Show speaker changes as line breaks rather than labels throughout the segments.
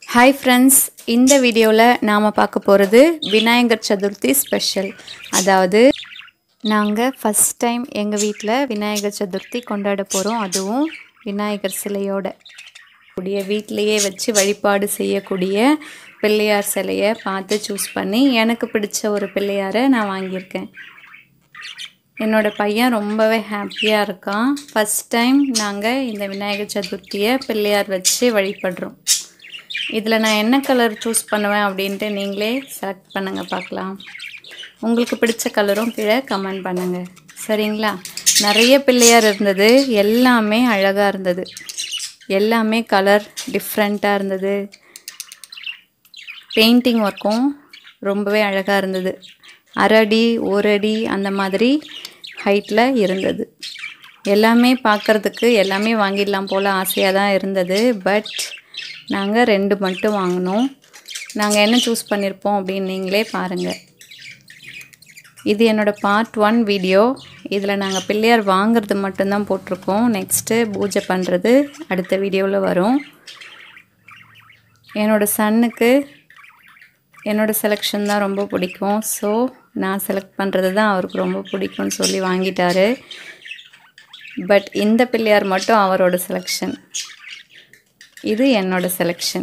hi friends இந்த வீடியோவில் நாம் பார்க்க போகிறது விநாயகர் சதுர்த்தி ஸ்பெஷல் அதாவது நாங்கள் ஃபஸ்ட் டைம் எங்கள் வீட்டில் விநாயகர் சதுர்த்தி கொண்டாட போகிறோம் அதுவும் விநாயகர் சிலையோட கூடிய வீட்டிலையே வச்சு வழிபாடு செய்யக்கூடிய பிள்ளையார் சிலையை பார்த்து சூஸ் பண்ணி எனக்கு பிடிச்ச ஒரு பிள்ளையாரை நான் வாங்கியிருக்கேன் என்னோட பையன் ரொம்பவே ஹாப்பியாக இருக்கான் ஃபஸ்ட் டைம் நாங்கள் இந்த விநாயகர் சதுர்த்தியை பிள்ளையார் வச்சு வழிபடுறோம் இதில் நான் என்ன கலர் சூஸ் பண்ணுவேன் அப்படின்ட்டு நீங்களே செலக்ட் பண்ணுங்கள் பார்க்கலாம் உங்களுக்கு பிடிச்ச கலரும் கீழே கமெண்ட் பண்ணுங்கள் சரிங்களா நிறைய பிள்ளையார் இருந்தது எல்லாமே அழகாக இருந்தது எல்லாமே கலர் டிஃப்ரெண்ட்டாக இருந்தது பெயிண்டிங் ஒர்க்கும் ரொம்பவே அழகாக இருந்தது அரடி ஒரு அடி அந்த மாதிரி ஹைட்டில் இருந்தது எல்லாமே பார்க்குறதுக்கு எல்லாமே வாங்கிடலாம் போல் ஆசையாக தான் இருந்தது பட் நாங்கள் ரெண்டு மட்டும் வாங்கினோம் நாங்கள் என்ன சூஸ் பண்ணியிருப்போம் அப்படின்னு நீங்களே பாருங்கள் இது என்னோடய பார்ட் ஒன் வீடியோ இதில் நாங்கள் பிள்ளையார் வாங்குறது மட்டும்தான் போட்டிருக்கோம் நெக்ஸ்ட்டு பூஜை பண்ணுறது அடுத்த வீடியோவில் வரும் என்னோடய சன்னுக்கு என்னோடய செலெக்ஷன் தான் ரொம்ப பிடிக்கும் ஸோ நான் செலக்ட் பண்ணுறது தான் அவருக்கு ரொம்ப பிடிக்கும்னு சொல்லி வாங்கிட்டாரு பட் இந்த பிள்ளையார் மட்டும் அவரோட செலெக்ஷன் இது என்னோட செலெக்ஷன்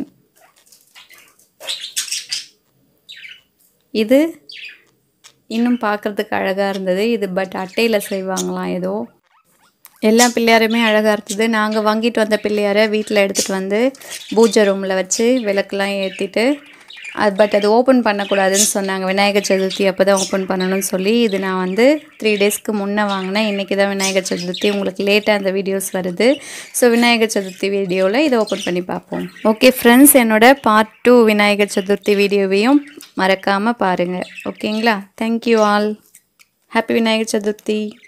இது இன்னும் பார்க்குறதுக்கு அழகாக இருந்தது இது பட் அட்டையில் செய்வாங்களாம் ஏதோ எல்லா பிள்ளையாருமே அழகாக இருந்தது நாங்கள் வாங்கிட்டு வந்த பிள்ளையாரை வீட்டில் எடுத்துகிட்டு வந்து பூஜை ரூமில் வச்சு விளக்கெலாம் ஏற்றிட்டு அது பட் அது ஓப்பன் பண்ணக்கூடாதுன்னு சொன்னாங்க விநாயகர் சதுர்த்தி அப்போ தான் ஓப்பன் பண்ணணும்னு சொல்லி இது நான் வந்து த்ரீ டேஸ்க்கு முன்னே வாங்கினேன் இன்றைக்கி தான் விநாயகர் சதுர்த்தி உங்களுக்கு லேட்டாக அந்த வீடியோஸ் வருது ஸோ விநாயகர் சதுர்த்தி வீடியோவில் இதை ஓப்பன் பண்ணி பார்ப்போம் ஓகே ஃப்ரெண்ட்ஸ் என்னோட பார்ட் டூ விநாயகர் சதுர்த்தி வீடியோவையும் மறக்காமல் பாருங்கள் ஓகேங்களா thank you all happy Vinayagar Chaturthi